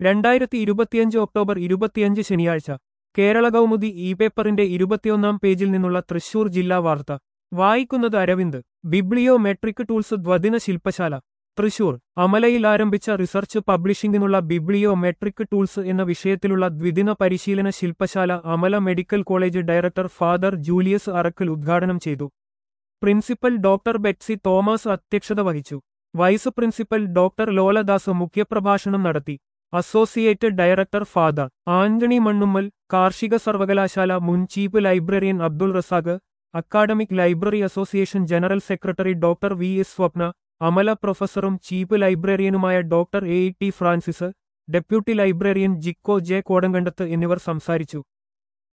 രണ്ടായിരത്തി ഇരുപത്തിയഞ്ച് ഒക്ടോബർ ഇരുപത്തിയഞ്ച് ശനിയാഴ്ച കേരള കൗമുദി ഇ പേപ്പറിന്റെ ഇരുപത്തിയൊന്നാം പേജിൽ നിന്നുള്ള തൃശൂർ ജില്ലാ വാർത്ത വായിക്കുന്നത് അരവിന്ദ് ബിബ്ലിയോ മെട്രിക് ടൂൾസ് ദ്വദിന ശില്പശാല തൃശൂർ അമലയിൽ ആരംഭിച്ച റിസർച്ച് പബ്ലിഷിംഗിനുള്ള ബിബ്ലിയോ മെട്രിക് ടൂൾസ് എന്ന വിഷയത്തിലുള്ള ദ്വിദിന പരിശീലന ശില്പശാല Amala medical college director father Julius Arakkal ഉദ്ഘാടനം ചെയ്തു പ്രിൻസിപ്പൽ ഡോക്ടർ ബെറ്റ്സി തോമസ് അധ്യക്ഷത വഹിച്ചു വൈസ് പ്രിൻസിപ്പൽ ഡോക്ടർ ലോലദാസ് മുഖ്യപ്രഭാഷണം നടത്തി associate director father Antony Mannummal കാർഷിക സർവകലാശാല മുൻ chief librarian Abdul Razak academic library association general secretary doctor V S Swapna Amala പ്രൊഫസറും ചീഫ് ലൈബ്രറിയനുമായ doctor A T Francis deputy librarian Jicko J Kodankandath എന്നിവർ സംസാരിച്ചു